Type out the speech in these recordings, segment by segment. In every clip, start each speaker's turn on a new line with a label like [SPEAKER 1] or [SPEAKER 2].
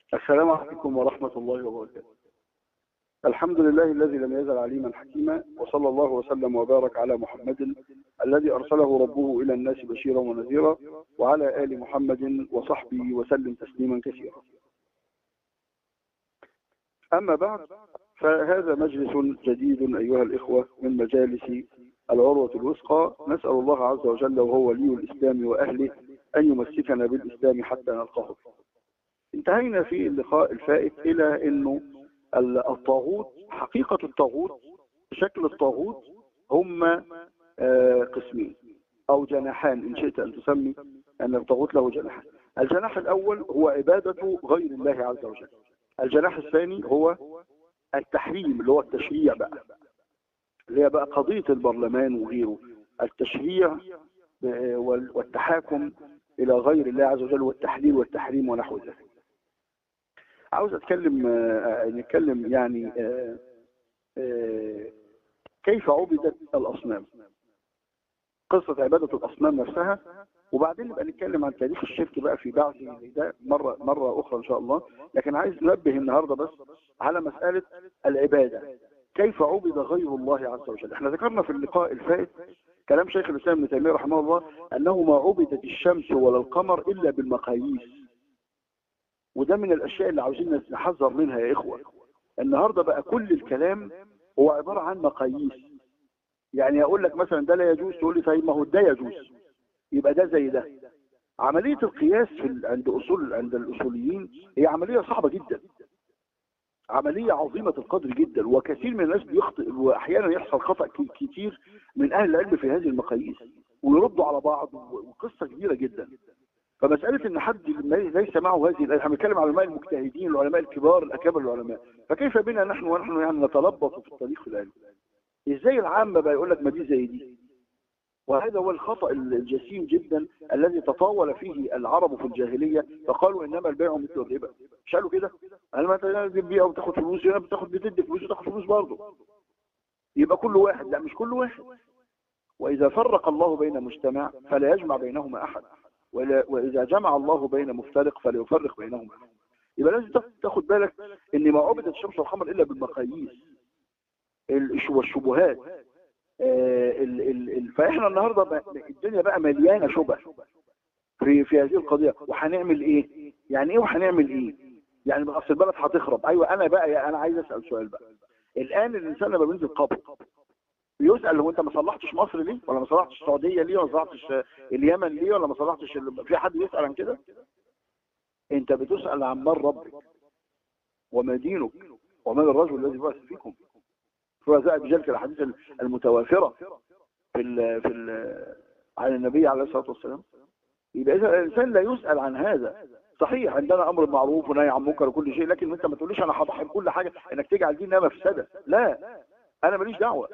[SPEAKER 1] السلام عليكم ورحمة الله وبركاته الحمد لله الذي لم يزل عليما حكيما وصلى الله وسلم وبارك على محمد الذي أرسله ربه إلى الناس بشيرا ونذيرا وعلى آل محمد وصحبه وسلم تسليما كثيرا أما بعد فهذا مجلس جديد أيها الإخوة من مجالس العروة الوثقى نسأل الله عز وجل وهو ولي الإسلام وأهله أن يمسكنا بالإسلام حتى نلقاه انتهينا في اللقاء الفائت إلى أنه الطاغوت حقيقة الطاغوت شكل الطاغوت هم آه، قسمين أو جناحان إن شئت أن تسمي أن الطاغوت له جناحان الجناح الأول هو عبادة غير الله عز وجل الجناح الثاني هو التحريم اللي هو التشريع بقى اللي هي بقى قضية البرلمان وغيره التشريع آه، والتحاكم إلى غير الله عز وجل والتحليل والتحريم ونحو ذلك عاوز أتكلم آه، نتكلم يعني آه، آه، كيف عبدت الأصنام قصة عبادة الأصنام نفسها وبعدين نبقى نتكلم عن تاريخ الشرك بقى في بعض ده مرة, مرة أخرى إن شاء الله لكن عايز ننبه النهاردة بس على مسألة العبادة كيف عبد غير الله عز وجل احنا ذكرنا في اللقاء الفائت كلام شيخ الإسلام ابن تيمية رحمه الله أنه ما عبدت الشمس ولا القمر إلا بالمقاييس وده من الأشياء اللي عاوزين نحذر منها يا إخوة النهاردة بقى كل الكلام هو عبارة عن مقاييس يعني أقول لك مثلا ده لا يجوز تقول لي طيب ما هو ده يجوز يبقى ده زي ده عملية القياس في عند أصول عند الأصوليين هي عملية صعبة جدا عملية عظيمة القدر جدا وكثير من الناس بيخطئ وأحيانا يحصل خطأ كتير من أهل العلم في هذه المقاييس ويردوا على بعض وقصة كبيرة جدا فمسألة ان حد ليس معه هذه احنا بنتكلم على العلماء المجتهدين العلماء الكبار الاكابر العلماء فكيف بنا نحن ونحن يعني نتلبط في التاريخ العلمي ازاي العامة بقى يقول لك ما دي زي دي وهذا هو الخطأ الجسيم جدا الذي تطاول فيه العرب في الجاهلية فقالوا انما البيع مثل الربا مش قالوا كده انا ما تبيع وتاخد فلوس هنا بتاخد بتدي فلوس وتاخد فلوس برضه يبقى كل واحد لا مش كل واحد واذا فرق الله بين مجتمع فلا يجمع بينهما احد وإذا جمع الله بين مفترق فليفرق بينهما يبقى لازم تاخد بالك ان ما عبدت الشمس والقمر الا بالمقاييس والشبهات آه، فاحنا النهارده الدنيا بقى مليانه شبه في في هذه القضيه وهنعمل ايه يعني ايه وهنعمل ايه يعني اصل البلد هتخرب ايوه انا بقى انا عايز اسال سؤال بقى الان الانسان لما بينزل قبر بيسأل هو انت ما صلحتش مصر ليه ولا ما صلحتش السعودية ليه ولا ما صلحتش اليمن ليه ولا ما صلحتش في حد يسأل عن كده انت بتسأل عن من ربك وما دينك ومن الرجل الذي بعث فيكم فوزاء بجلك الحديث المتوافرة في ال في ال عن النبي عليه الصلاة والسلام يبقى إذا الإنسان لا يسأل عن هذا صحيح عندنا أمر معروف ونهي عن منكر وكل شيء لكن أنت ما تقوليش أنا هضحي بكل حاجة إنك تجعل دينها مفسدة لا أنا ماليش دعوة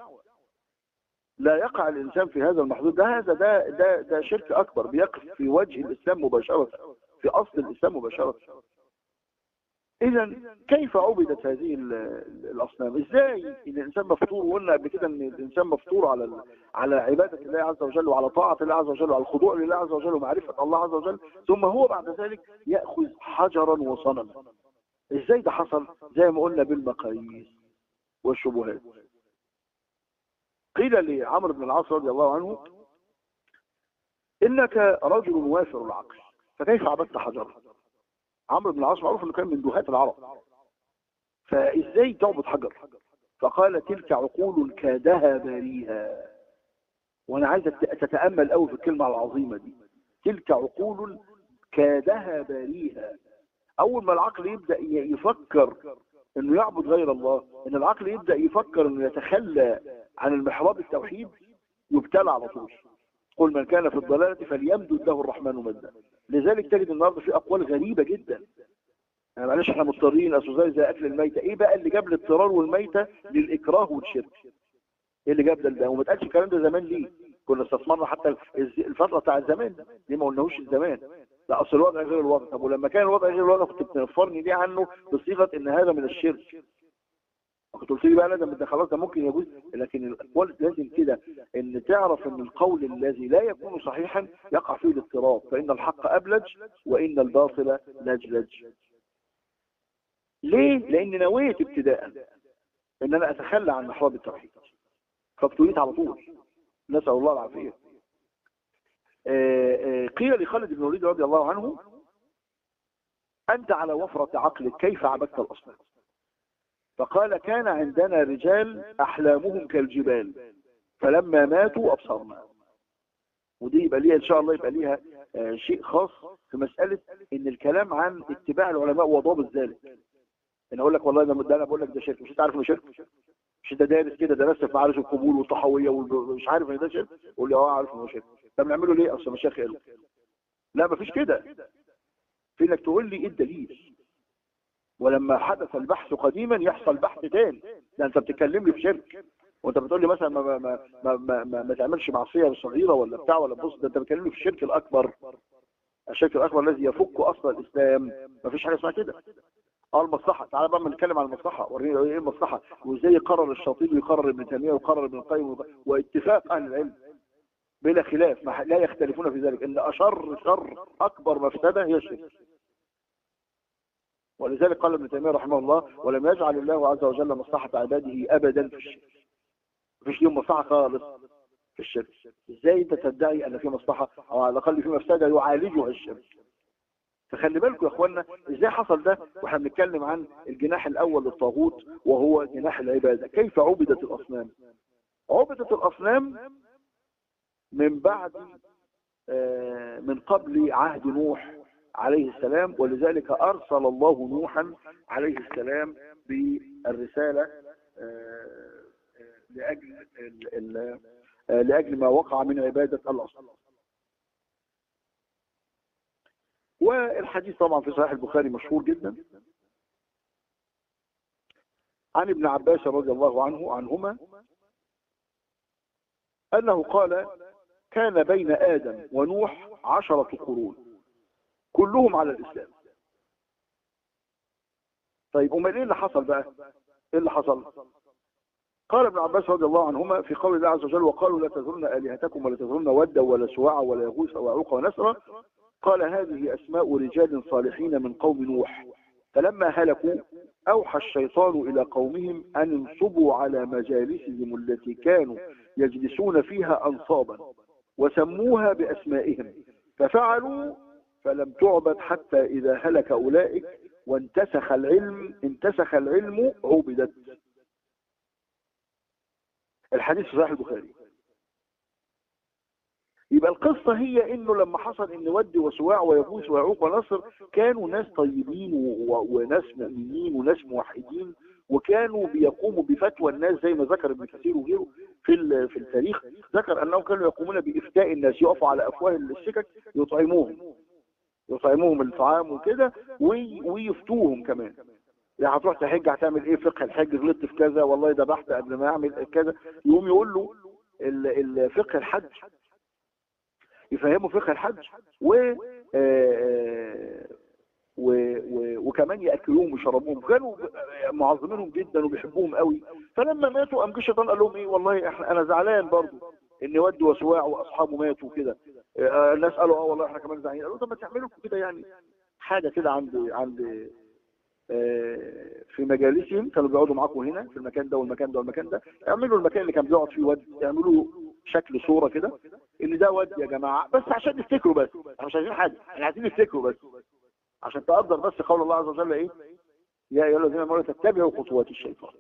[SPEAKER 1] لا يقع الإنسان في هذا المحدود ده هذا ده ده ده شرك أكبر بيقف في وجه الإسلام مباشرة في أصل الإسلام مباشرة إذا كيف عبدت هذه الأصنام إزاي إن الإنسان مفطور وقلنا قبل كده إن الإنسان مفطور على على عبادة الله عز وجل وعلى طاعة الله عز وجل وعلى الخضوع لله عز وجل ومعرفة الله عز وجل ثم هو بعد ذلك يأخذ حجرا وصنما إزاي ده حصل زي ما قلنا بالمقاييس والشبهات قيل لعمرو بن العاص رضي الله عنه إنك رجل وافر العقل فكيف عبدت حجرا عمرو بن العاص معروف انه كان من دهاة العرب فازاي تعبد حجر فقال تلك عقول كادها باريها وانا عايز تتامل قوي في الكلمه العظيمه دي تلك عقول كادها باريها اول ما العقل يبدا يفكر انه يعبد غير الله ان العقل يبدا يفكر انه يتخلى عن المحراب التوحيد يبتلى على طول قل من كان في الضلالة فليمدد له الرحمن مدا لذلك تجد النهارده في أقوال غريبة جدا يعني معلش احنا مضطرين أسوزاي زي أكل الميتة إيه بقى اللي جاب الاضطرار والميتة للإكراه والشرك إيه اللي جاب ده ده وما تقالش الكلام ده زمان ليه كنا استثمرنا حتى الفترة بتاع الزمان ليه ما قلناهوش الزمان لا أصل الوضع غير الوضع طب ولما كان الوضع غير الوضع كنت بتنفرني ليه عنه بصيغة إن هذا من الشرك كنت قلت لي بقى لا ده خلاص ده ممكن يجوز لكن الاقوال لازم كده ان تعرف ان القول الذي لا يكون صحيحا يقع فيه الاضطراب فان الحق ابلج وان الباطل لجلج ليه لان نويت ابتداء ان انا اتخلى عن محراب التوحيد فابتليت على طول نسال الله العافيه آه، آه، قيل لخالد بن الوليد رضي الله عنه انت على وفره عقلك كيف عبدت الاصنام فقال كان عندنا رجال احلامهم كالجبال فلما ماتوا ابصرنا ودي يبقى ليها ان شاء الله يبقى ليها آه، شيء خاص في مسألة ان الكلام عن اتباع العلماء وضابط ذلك انا اقول لك والله ده انا بقول لك ده شرك مش انت عارف انه شرك مش انت دارس كده درست في معارج القبول والطحويه ومش عارف ان ده شرك قول لي اه عارف انه شرك طب نعمله ليه اصل مشايخ قالوا لا مفيش كده في انك تقول لي ايه الدليل ولما حدث البحث قديما يحصل بحث تاني ده انت بتتكلم لي في شرك وانت بتقول لي مثلا ما ما ما ما, ما, ما, ما تعملش معصيه صغيره ولا بتاع ولا بص ده انت بتكلمني في الشرك الاكبر الشرك الاكبر الذي يفك اصل الاسلام ما فيش حاجه اسمها كده اه المصلحه تعالى بقى نتكلم عن المصلحه وريني ايه المصلحه وازاي يقرر الشاطبي ويقرر ابن تيميه ويقرر ابن القيم واتفاق اهل العلم بلا خلاف ما لا يختلفون في ذلك ان اشر شر اكبر مفسده هي الشرك ولذلك قال ابن تيميه رحمه الله ولم يجعل الله عز وجل مصلحه عباده ابدا في الشرك مفيش ليهم مصلحه خالص في الشرك ازاي انت تدعي ان في مصلحه او على الاقل في مفسده يعالجها الشرك فخلي بالكم يا اخوانا ازاي حصل ده واحنا بنتكلم عن الجناح الاول للطاغوت وهو جناح العباده كيف عبدت الاصنام عبدت الاصنام من بعد آه، من قبل عهد نوح عليه السلام ولذلك ارسل الله نوحا عليه السلام بالرساله آه، لأجل لأجل ما وقع من عبادة الأصل والحديث طبعا في صحيح البخاري مشهور جدا عن ابن عباس رضي الله عنه عنهما أنه قال كان بين آدم ونوح عشرة قرون كلهم على الإسلام طيب امال ايه اللي حصل بقى ايه اللي حصل قال ابن عباس رضي الله عنهما في قول الله عز وجل وقالوا لا تذرن آلهتكم ولا تذرن ودا ولا سواع ولا يغوث ويعوق ونسرا قال هذه أسماء رجال صالحين من قوم نوح فلما هلكوا أوحى الشيطان إلى قومهم أن انصبوا على مجالسهم التي كانوا يجلسون فيها أنصابا وسموها بأسمائهم ففعلوا فلم تعبد حتى إذا هلك أولئك وانتسخ العلم انتسخ العلم عبدت الحديث في صحيح البخاري يبقى القصة هي انه لما حصل ان ودي وسواع ويبوس ويعوق ونصر كانوا ناس طيبين وناس مؤمنين وناس موحدين وكانوا بيقوموا بفتوى الناس زي ما ذكر ابن كثير وغيره في في التاريخ ذكر انهم كانوا يقومون بافتاء الناس يقفوا على افواه السكك يطعموهم يطعموهم الطعام وكده ويفتوهم كمان يعني هتروح تحج هتعمل ايه فقه الحج غلطت في كذا والله ذبحت قبل ما اعمل كذا يقوم يقول له الفقه الحج يفهموا فقه الحج و آه، آه، و... و... وكمان ياكلوهم ويشربوهم كانوا معظمينهم جدا وبيحبوهم قوي فلما ماتوا قام الشيطان قال لهم ايه والله احنا انا زعلان برضه ان ود وسواع واصحابه ماتوا كده آه، الناس قالوا اه والله احنا كمان زعلانين قالوا طب ما تعملوا كده يعني حاجه كده عند عند في مجالسهم كانوا بيقعدوا معاكم هنا في المكان ده والمكان ده والمكان ده اعملوا المكان اللي كان بيقعد فيه ود اعملوا شكل صوره كده ان ده ود يا جماعه بس عشان نفتكروا بس احنا مش عايزين حاجه احنا عايزين نفتكروا بس عشان تقدر بس قول الله عز وجل ايه يا ايها الذين امنوا تتبعوا خطوات الشيطان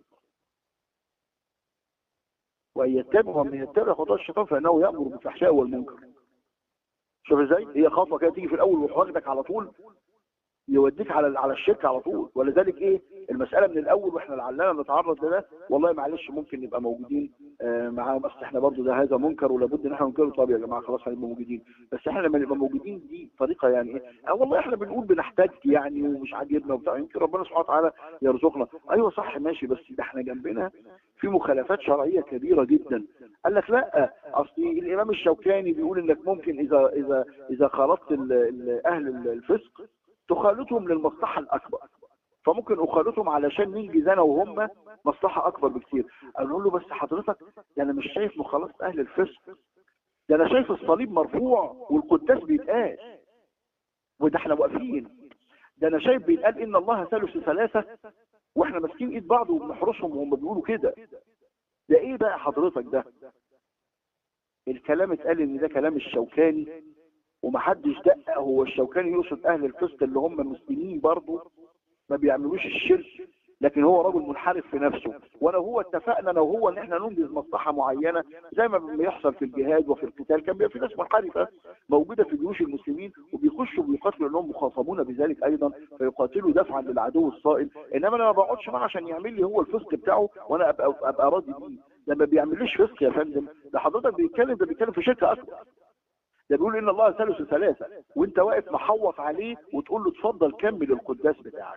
[SPEAKER 1] وان يتبعوا من يتبع خطوات الشيطان فانه يامر بالفحشاء والمنكر شوف ازاي هي خطوه كده تيجي في الاول ويروح على طول يوديك على على الشرك على طول ولذلك ايه المساله من الاول واحنا لعلنا نتعرض لده والله معلش ممكن نبقى موجودين آه معاهم بس احنا برضو ده هذا منكر ولابد ان احنا ننكره طب يا جماعه خلاص هنبقى موجودين بس احنا لما نبقى موجودين دي طريقه يعني ايه اه والله احنا بنقول بنحتاج يعني ومش عاجبنا وبتاع يمكن ربنا سبحانه وتعالى يرزقنا ايوه صح ماشي بس ده احنا جنبنا في مخالفات شرعيه كبيره جدا قال لك لا اصل الامام الشوكاني بيقول انك ممكن اذا اذا اذا خالطت اهل الفسق تخالطهم للمصلحة الأكبر فممكن أخالطهم علشان ننجز أنا وهم مصلحة أكبر بكثير أقول له بس حضرتك ده أنا مش شايف مخالطة أهل الفسق ده أنا شايف الصليب مرفوع والقداس بيتقاس وده احنا واقفين ده انا شايف بيتقال ان الله ثالث ثلاثه واحنا ماسكين ايد بعض وبنحرسهم وهم بيقولوا كده ده ايه بقى حضرتك ده الكلام اتقال ان ده كلام الشوكاني ومحدش دقق هو الشوكاني يقصد اهل الفسق اللي هم مسلمين برضه ما بيعملوش الشرك لكن هو رجل منحرف في نفسه ولو هو اتفقنا انا وهو ان احنا ننجز مصلحه معينه زي ما بيحصل في الجهاد وفي القتال كان بيبقى في ناس منحرفه موجوده في جيوش المسلمين وبيخشوا بيقاتلوا انهم مخاصمون بذلك ايضا فيقاتلوا دفعا للعدو الصائل انما انا ما بقعدش معاه عشان يعمل لي هو الفسق بتاعه وانا ابقى ابقى راضي بيه ده ما بيعملوش فسق يا فندم ده حضرتك بيتكلم ده بيتكلم في شركه اكبر ده بيقول ان الله ثالث ثلاثه وانت واقف محوط عليه وتقول له اتفضل كمل القداس بتاعك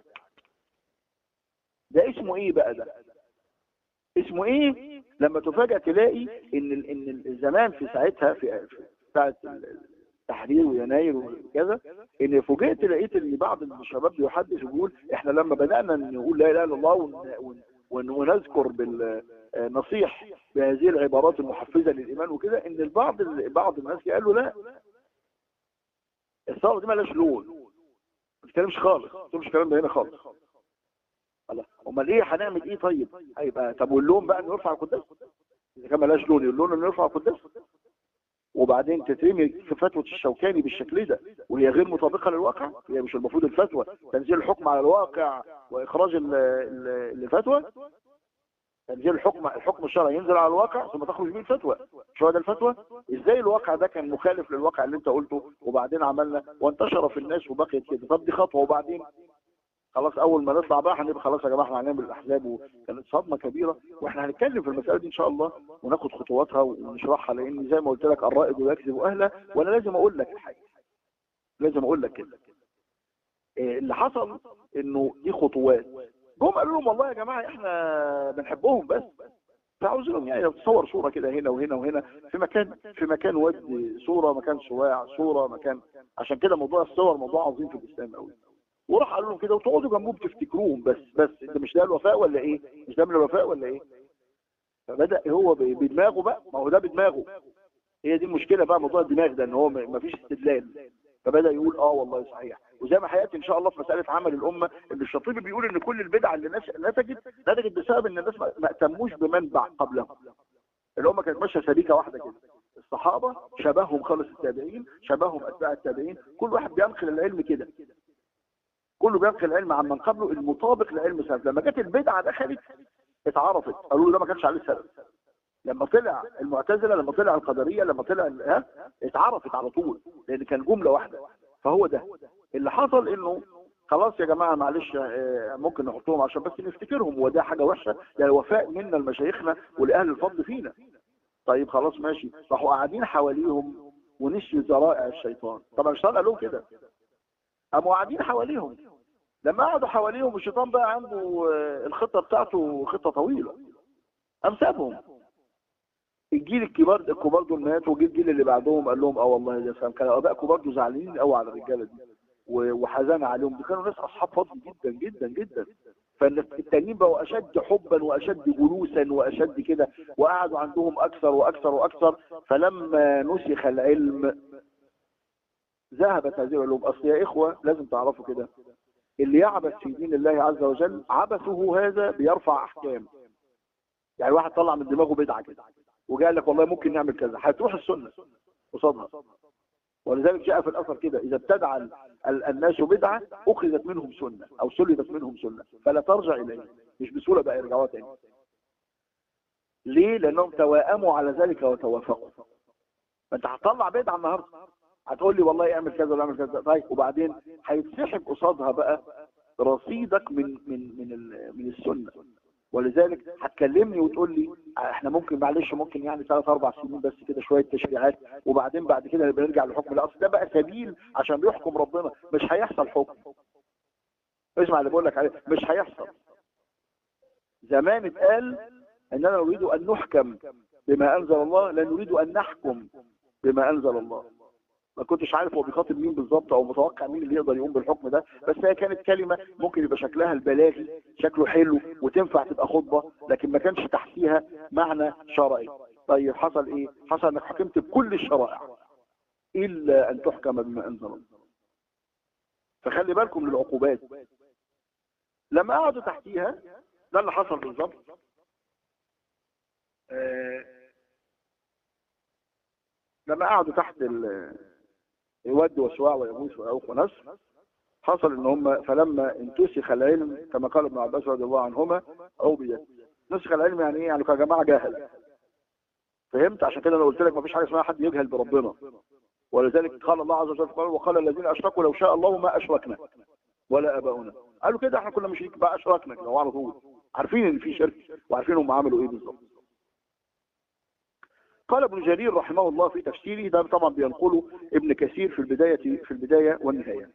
[SPEAKER 1] ده اسمه ايه بقى ده اسمه ايه لما تفاجأ تلاقي ان ال- ان الزمان في ساعتها في في ساعه التحرير ويناير وكذا ان فوجئت لقيت ان بعض الشباب بيحدث ويقول احنا لما بدانا نقول لا اله الا الله ون- ون- ون- ونذكر بالنصيح بهذه العبارات المحفزه للايمان وكده ان البعض بعض الناس قالوا لا الثوره دي مالهاش لون ما تتكلمش خالص ما تقولش الكلام ده هنا خالص الله امال ايه هنعمل ايه طيب هيبقى طب واللون بقى انه يرفع القداس اذا كان ملاش لون اللون انه يرفع القداس وبعدين تترمي في فتوى الشوكاني بالشكل ده وهي غير مطابقه للواقع هي مش المفروض الفتوى تنزيل الحكم على الواقع واخراج ال- ال- الفتوى تنزيل الحكم الحكم الشرعي ينزل على الواقع ثم تخرج به الفتوى مش هو ده الفتوى ازاي الواقع ده كان مخالف للواقع اللي انت قلته وبعدين عملنا وانتشر في الناس وبقيت كده طب دي خطوه وبعدين خلاص اول ما نطلع بقى هنبقى خلاص يا جماعه احنا هنعمل الاحزاب وكانت صدمه كبيره واحنا هنتكلم في المساله دي ان شاء الله وناخد خطواتها ونشرحها لان زي ما قلت لك الرائد يكذب اهله وانا لازم اقول لك الحقيقه لازم اقول لك كده إيه اللي حصل انه دي خطوات جم قالوا لهم والله يا جماعه احنا بنحبهم بس فعاوزينهم يعني لو تصور صوره كده هنا وهنا وهنا في مكان في مكان ود صوره مكان سواع صوره مكان عشان كده موضوع الصور موضوع عظيم في الاسلام قوي وراح قالوا لهم كده وتقعدوا جنبهم تفتكروهم بس بس ده مش ده الوفاء ولا ايه؟ مش ده من الوفاء ولا ايه؟ فبدا هو ب- بدماغه بقى ما هو ده بدماغه هي دي المشكله بقى موضوع الدماغ ده ان هو ما فيش استدلال فبدا يقول اه والله صحيح وزي ما هياتي ان شاء الله في مساله عمل الامه ان الشاطبي بيقول ان كل البدع اللي نش- نتجت نتجت بسبب ان الناس ما ما اهتموش بمنبع قبلهم الامه كانت ماشيه سبيكه واحده كده الصحابه شبههم خالص التابعين شبههم اتباع التابعين كل واحد بينقل العلم كده كله بينقل العلم عن من قبله المطابق لعلم سلف لما جت البدعه دخلت اتعرفت قالوا له ده ما كانش عليه سلف لما طلع المعتزله لما طلع القدريه لما طلع ال- ها اتعرفت على طول لان كان جمله واحده فهو ده اللي حصل انه خلاص يا جماعه معلش آه، ممكن نحطهم عشان بس نفتكرهم وده حاجه وحشه ده الوفاء منا لمشايخنا ولاهل الفضل فينا طيب خلاص ماشي راحوا قاعدين حواليهم ونسيوا ذرائع الشيطان طبعا الشيطان قال لهم كده قاموا قاعدين حواليهم لما قعدوا حواليهم الشيطان بقى عنده آه، الخطه بتاعته خطه طويله قام سابهم الجيل الكبار الكبار دول ماتوا وجه الجيل اللي بعدهم قال لهم اه والله يا سلام كانوا اباء كبار دول زعلانين قوي على الرجاله دي و- وحزان عليهم دول كانوا ناس اصحاب فضل جدا جدا جدا فالتانيين بقوا اشد حبا واشد جلوسا واشد كده وقعدوا عندهم اكثر واكثر واكثر فلما نسخ العلم ذهبت هذه العلوم اصل يا اخوه لازم تعرفوا كده اللي يعبث في دين الله عز وجل عبثه هذا بيرفع احكام يعني واحد طلع من دماغه بدعه كده وقال لك والله ممكن نعمل كذا هتروح السنه قصادها ولذلك جاء في الاثر كده اذا ابتدع ال- ال- الناس بدعه اخذت منهم سنه او سلبت منهم سنه فلا ترجع اليه مش بسهوله بقى يرجعوها تاني ليه لانهم توائموا على ذلك وتوافقوا فانت هتطلع بدعه النهارده هتقول لي والله اعمل كذا ولا اعمل كذا طيب وبعدين هيتسحب قصادها بقى رصيدك من من من ال- من السنه ولذلك هتكلمني وتقول لي احنا ممكن معلش ممكن يعني ثلاث اربع سنين بس كده شويه تشريعات وبعدين بعد كده نبقى نرجع لحكم لا اصل ده بقى سبيل عشان بيحكم ربنا مش هيحصل حكم اسمع اللي بقول لك عليه مش هيحصل زمان اتقال اننا نريد ان نحكم بما انزل الله لا نريد ان نحكم بما انزل الله ما كنتش عارف هو بيخاطب مين بالظبط او متوقع مين اللي يقدر يقوم بالحكم ده بس هي كانت كلمه ممكن يبقى شكلها البلاغي شكله حلو وتنفع تبقى خطبه لكن ما كانش تحتيها معنى شرعي طيب حصل ايه حصل انك حكمت بكل الشرائع الا ان تحكم بما انزل الله فخلي بالكم من العقوبات لما قعدوا تحتيها ده اللي حصل بالظبط آه، لما قعدوا تحت الود وسواع ويغوث ويعوق ونسر حصل ان هم فلما انتسخ العلم كما قال ابن عباس رضي الله عنهما عوبيت نسخ العلم يعني ايه يعني كانوا جماعه جاهله فهمت عشان كده انا قلت لك ما فيش حاجه اسمها حد يجهل بربنا ولذلك قال الله عز وجل وقال الذين اشركوا لو شاء الله ما اشركنا ولا اباؤنا قالوا كده احنا كنا مشرك بقى اشركنا لو على طول عارفين ان في شرك وعارفين هم عملوا ايه بالظبط قال ابن جرير رحمه الله في تفسيره ده طبعا بينقله ابن كثير في البداية في البداية والنهاية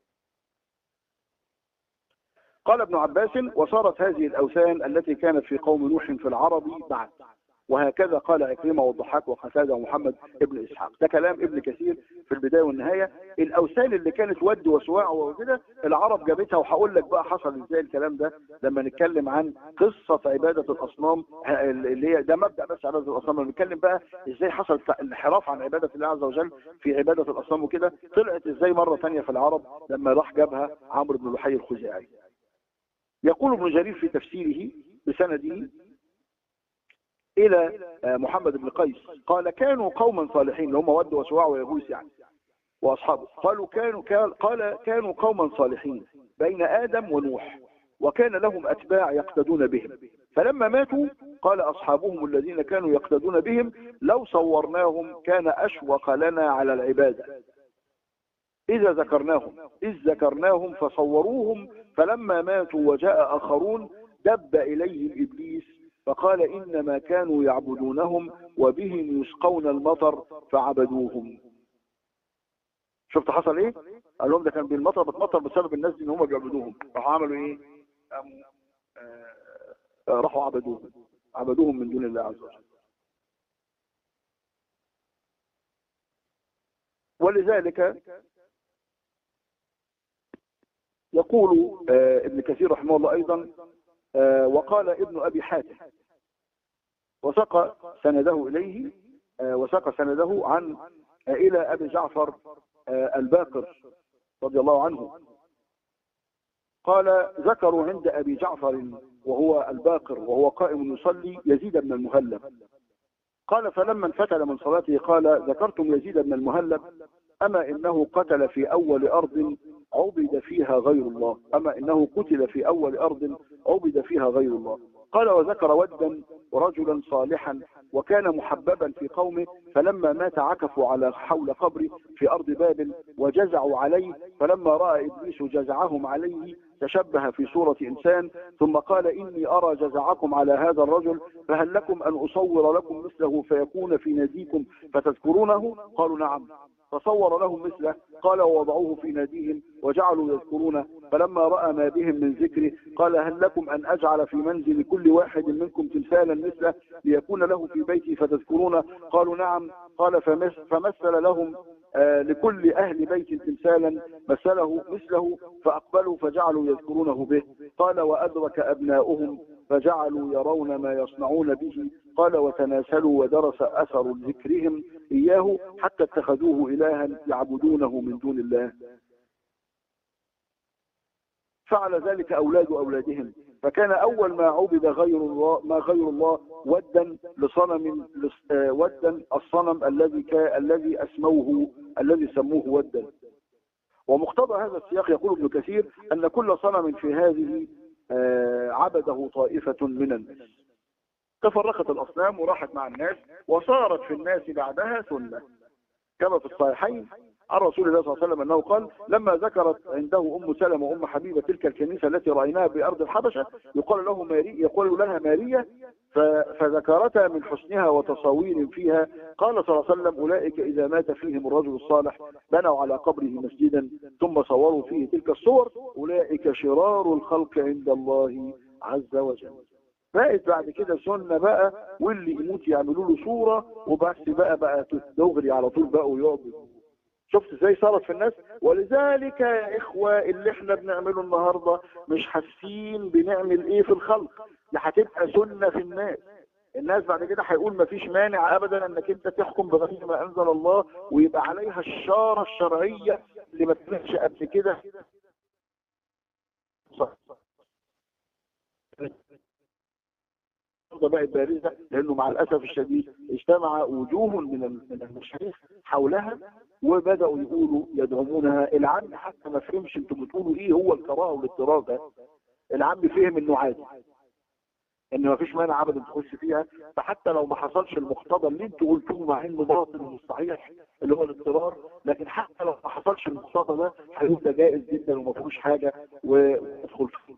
[SPEAKER 1] قال ابن عباس وصارت هذه الأوثان التي كانت في قوم نوح في العرب بعد وهكذا قال عكرمة والضحاك وقتادة ومحمد ابن إسحاق ده كلام ابن كثير في البداية والنهاية الأوثان اللي كانت ود وسواع وكده العرب جابتها وهقول لك بقى حصل ازاي الكلام ده لما نتكلم عن قصة عبادة الأصنام اللي هي ده مبدأ بس عبادة الأصنام لما نتكلم بقى ازاي حصل الانحراف عن عبادة الله عز وجل في عبادة الأصنام وكده طلعت ازاي مرة ثانية في العرب لما راح جابها عمرو بن لحي الخزاعي يقول ابن جرير في تفسيره بسنده إلى آه، محمد بن قيس قال كانوا قوما صالحين اللي هم ود وسواع ويغوث يعني وأصحابه قالوا كانوا قال كانوا قوما صالحين بين آدم ونوح وكان لهم أتباع يقتدون بهم فلما ماتوا قال أصحابهم الذين كانوا يقتدون بهم لو صورناهم كان أشوق لنا على العبادة إذا ذكرناهم إذ ذكرناهم فصوروهم فلما ماتوا وجاء آخرون دب إليهم إبليس فقال إنما كانوا يعبدونهم وبهم يسقون المطر فعبدوهم شفت حصل ايه قال لهم ده كان بالمطر بتمطر بسبب الناس دي ان هم بيعبدوهم راحوا عملوا ايه قاموا آه راحوا عبدوهم عبدوهم من دون الله عز وجل ولذلك يقول آه ابن كثير رحمه الله ايضا آه، وقال ابن أبي حاتم وسق سنده إليه آه، وسق سنده عن آه، إلى أبي جعفر الباقر رضي الله عنه قال ذكروا عند أبي جعفر وهو الباقر وهو قائم يصلي يزيد بن المهلب قال فلما انفتل من صلاته قال ذكرتم يزيد بن المهلب أما إنه قتل في أول أرض عبد فيها غير الله أما إنه قتل في أول أرض عبد فيها غير الله قال وذكر ودا رجلا صالحا وكان محببا في قومه فلما مات عكفوا على حول قبره في أرض بابل وجزعوا عليه فلما رأى إبليس جزعهم عليه تشبه في صورة إنسان ثم قال إني أرى جزعكم على هذا الرجل فهل لكم أن أصور لكم مثله فيكون في ناديكم فتذكرونه قالوا نعم فصور لهم مثله قال ووضعوه في ناديهم وجعلوا يذكرونه فلما رأى ما بهم من ذكره قال هل لكم أن أجعل في منزل كل واحد منكم تمثالا مثله ليكون له في بيتي فتذكرونه قالوا نعم قال فمثل لهم آه لكل أهل بيت تمثالا مثله مثله فأقبلوا فجعلوا يذكرونه به قال وأدرك أبناؤهم فجعلوا يرون ما يصنعون به قال وتناسلوا ودرس أثر ذكرهم إياه حتى اتخذوه إلها يعبدونه من دون الله فعل ذلك أولاد أولادهم فكان أول ما عبد غير الله ما غير الله ودا لصنم آه، ودا الصنم الذي الذي اسموه الذي سموه ودا ومقتضى هذا السياق يقول ابن كثير أن كل صنم في هذه آه، عبده طائفة من الناس تفرقت الأصنام وراحت مع الناس وصارت في الناس بعدها سنة كما في الصحيحين عن رسول الله صلى الله عليه وسلم أنه قال لما ذكرت عنده أم سلمة وأم حبيبة تلك الكنيسة التي رأيناها بأرض الحبشة يقال له ماري يقول لها مارية فذكرتها من حسنها وتصاوير فيها قال صلى الله عليه وسلم أولئك إذا مات فيهم الرجل الصالح بنوا على قبره مسجدا ثم صوروا فيه تلك الصور أولئك شرار الخلق عند الله عز وجل بقت بعد كده سنة بقى واللي يموت يعملوا له صورة وبس بقى بقى دغري على طول بقى ويقعد شفت ازاي صارت في الناس ولذلك يا اخوة اللي احنا بنعمله النهاردة مش حاسين بنعمل ايه في الخلق ده هتبقى سنة في الناس الناس بعد كده هيقول مفيش مانع ابدا انك انت تحكم بغير ما انزل الله ويبقى عليها الشارة الشرعية اللي ما تنفش قبل كده بقت بارزة لأنه مع الأسف الشديد اجتمع وجوه من من المشايخ حولها وبدأوا يقولوا يدعمونها العم حتى ما فهمش انتوا بتقولوا ايه هو الكراهه والاضطرار ده العم فهم انه عادي ان ما فيش مانع ابدا تخش فيها فحتى لو ما حصلش المقتضى اللي انتوا قلتوه مع انه باطل ومش صحيح اللي هو الاضطرار لكن حتى لو ما حصلش المقتضى ده هيبقى جائز جدا وما فيهوش حاجه وادخل فيه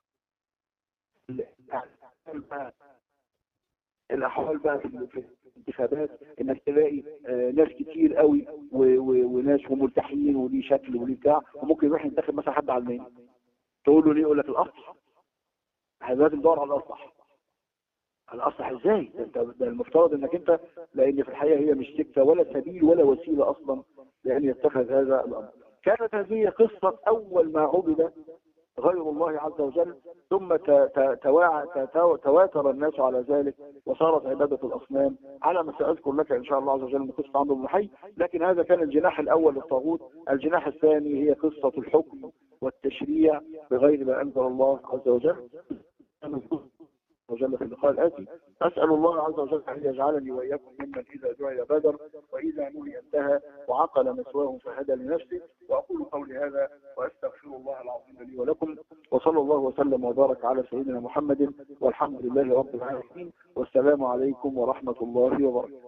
[SPEAKER 1] الاحوال بقى في الانتخابات انك تلاقي آه ناس كتير قوي وناس وملتحيين وليه شكل وليه بتاع وممكن يروح ينتخب مثلا حد علماني تقول له ليه يقول لك الاصح لازم تدور على الاصح الاصح ازاي ده, ده المفترض انك انت لان في الحقيقه هي مش سكه ولا سبيل ولا وسيله اصلا لان يتخذ هذا الامر كانت هذه قصه اول ما عبد غير الله عز وجل ثم تواتر الناس على ذلك وصارت عبادة الأصنام على ما سأذكر لك إن شاء الله عز وجل من قصة عمرو بن حي لكن هذا كان الجناح الأول للطاغوت الجناح الثاني هي قصة الحكم والتشريع بغير ما أنزل الله عز وجل وجل في اللقاء الآتي أسأل الله عز وجل أن يجعلني وإياكم ممن إذا دعي بدر وإذا نهي انتهى وعقل مسواه فهدى لنفسه وأقول قولي هذا وأستغفر الله العظيم لي ولكم وصلى الله وسلم وبارك على سيدنا محمد والحمد لله رب العالمين والسلام عليكم ورحمة الله وبركاته